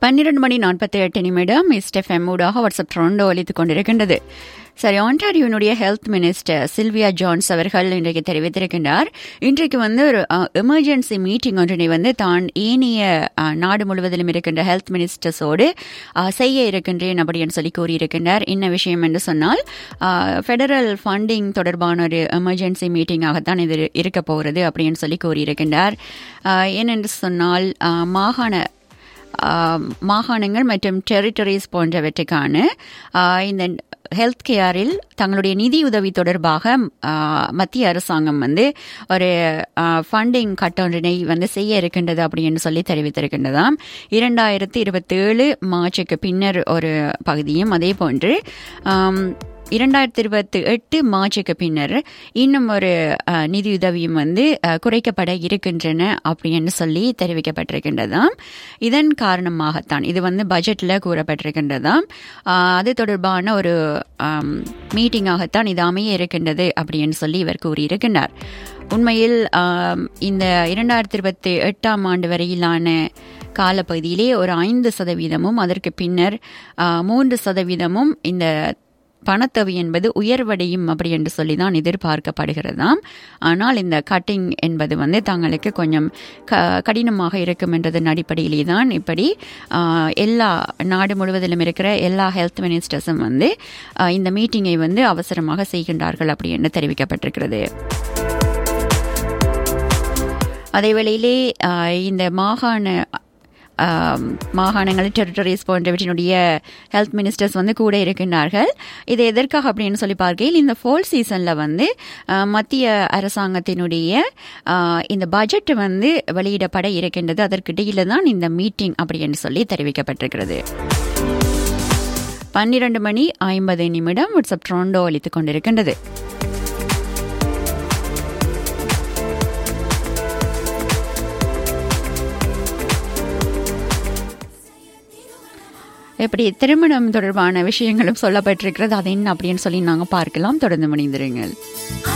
பன்னிரண்டு மணி நாற்பத்தி எட்டு நிமிடம் இஸ்டெஃப்எம் ஊடாக வாட்ஸ்அப் ட்ரோண்டோ ஒலித்துக் கொண்டிருக்கின்றது சரி ஆண்டாரியோனுடைய ஹெல்த் மினிஸ்டர் சில்வியா ஜான்ஸ் அவர்கள் இன்றைக்கு தெரிவித்திருக்கின்றார் இன்றைக்கு வந்து ஒரு எமர்ஜென்சி மீட்டிங் ஒன்றினை வந்து தான் ஏனைய அஹ், நாடு முழுவதிலும் இருக்கின்ற ஹெல்த் மினிஸ்டர்ஸோடு அஹ், செய்ய இருக்கின்றேன் அப்படின்னு சொல்லி கூறியிருக்கின்றார் என்ன விஷயம் என்று சொன்னால் ஃபெடரல் ஃபண்டிங் தொடர்பான ஒரு எமர்ஜென்சி மீட்டிங்காகத்தான் இது இருக்க போகிறது அப்படின்னு சொல்லி கூறியிருக்கின்றார் அஹ், ஏனென்று சொன்னால் அஹ், மாகாண ஆஹ் மாகாணங்கள் மற்றும் டெரிட்டரிஸ் போன்றவற்றுக்கான ஆஹ் இந்த ஹெல்த் கேரில் தங்களுடைய நிதியுதவி தொடர்பாக ஆஹ் மத்திய அரசாங்கம் வந்து ஒரு ஃபண்டிங் கட்டொன்றினை வந்து செய்ய இருக்கின்றது அப்படின்னு சொல்லி தெரிவித்திருக்கின்றதாம் இரண்டாயிரத்தி இருபத்தேழு மார்ச்சுக்கு பின்னர் ஒரு பகுதியும் அதே போன்று ஆம், இரண்டாயிரத்தி இருபத்தி எட்டு மார்ச்சுக்கு பின்னர் இன்னும் ஒரு அஹ், நிதியுதவியும் வந்து அஹ், குறைக்கப்பட இருக்கின்றன அப்படின்னு சொல்லி தெரிவிக்கப்பட்டிருக்கின்றதாம் இதன் காரணமாகத்தான் இது வந்து பட்ஜெட்டில் கூறப்பட்டிருக்கின்றதாம் அஹ், அது தொடர்பான ஒரு மீட்டிங்காகத்தான் இது அமைய இருக்கின்றது அப்படின்னு சொல்லி இவர் கூறியிருக்கின்றார் உண்மையில் ஆம், இந்த இரண்டாயிரத்தி இருபத்தி எட்டாம் ஆண்டு வரையிலான காலப்பகுதியிலே ஒரு ஐந்து சதவீதமும் அதற்கு பின்னர் ஆ, மூன்று சதவீதமும் இந்த பணத்தொகை என்பது உயர்வடையும் அப்படி என்று சொல்லி தான் எதிர்பார்க்கப்படுகிறதாம் ஆனால் இந்த கட்டிங் என்பது வந்து தங்களுக்கு கொஞ்சம் க கடினமாக இருக்கும் என்றதன் அடிப்படையிலே தான் இப்படி ஆ, எல்லா நாடு முழுவதிலும் இருக்கிற எல்லா ஹெல்த் மினிஸ்டர்ஸும் வந்து ஆ, இந்த மீட்டிங்கை வந்து அவசரமாக செய்கின்றார்கள் அப்படி என்று தெரிவிக்கப்பட்டிருக்கிறது அதே வேளையிலே ஆஹ், இந்த மாகாண ஆம், மாகாணங்கள் டெரிட்டரிஸ் போன்றவற்றினுடைய ஹெல்த் மினிஸ்டர்ஸ் வந்து கூட இருக்கின்றார்கள் இது எதற்காக அப்படின்னு சொல்லி பார்க்கையில் இந்த ஃபோல் சீசனில் வந்து ஆஹ், மத்திய அரசாங்கத்தினுடைய ஆஹ், இந்த பட்ஜெட் வந்து வெளியிடப்பட இருக்கின்றது அதற்கிடையில தான் இந்த மீட்டிங் அப்படின்னு சொல்லி தெரிவிக்கப்பட்டிருக்கிறது பன்னிரண்டு மணி ஐம்பது நிமிடம் வாட்ஸ்அப் ட்ரோண்டோ அளித்துக் கொண்டிருக்கின்றது எப்படி திருமணம் தொடர்பான விஷயங்களும் சொல்லப்பட்டிருக்கிறது அது என்ன அப்படின்னு சொல்லி நாங்கள் பார்க்கலாம் தொடர்ந்து மணிந்திருங்கள்